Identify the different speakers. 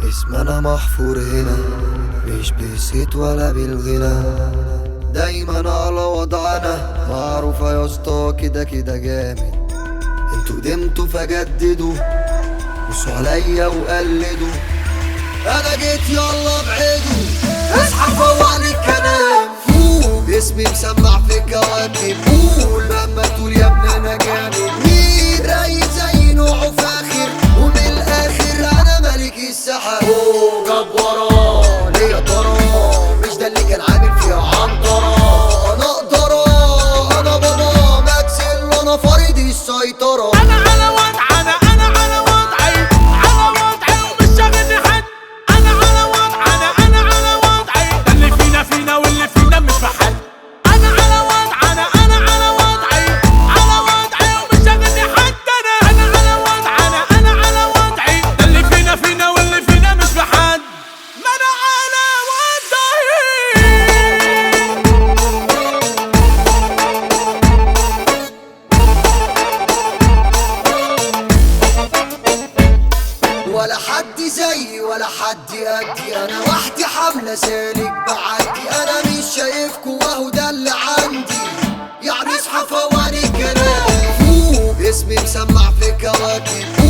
Speaker 1: اسمنا محفور هنا مش بالصيت ولا بالغنى دايما على وضعنا معروفة يا اسطى كده كده جامد انتوا قدمتوا فجددوا بصوا عليا وقلدوا انا جيت يلا ابعدوا اصحى فوق الكلام فوق اسمي مسمع في الكواكب قول لما تقول يا ابني انا جامد مين رايق زي نوعه فاخر ومن الاخر انا ملك السحاب اوه جاب وراه ليا ترى مش ده اللي كان عامل فيها عنترة انا اقدر انا بابا ماكسل انا فريد السيطرة
Speaker 2: انا على وضع انا انا على وضعي على وضعي ومش شاغلني حد انا على وضع انا انا على وضعي ده اللي فينا فينا واللي فينا مش في حد انا على وضع انا انا على وضعي على وضعي ومش شاغلني حد انا انا على وضع انا انا على وضعي ده اللي فينا فينا واللي فينا مش في حد ما انا على وضعي
Speaker 1: ولا حد زيي ولا حد قدي انا وحدي حملة سالك بعدي انا مش شايفكوا وهو ده اللي عندي يعني اصحى فواني كلام فوق اسمي مسمع في كواكب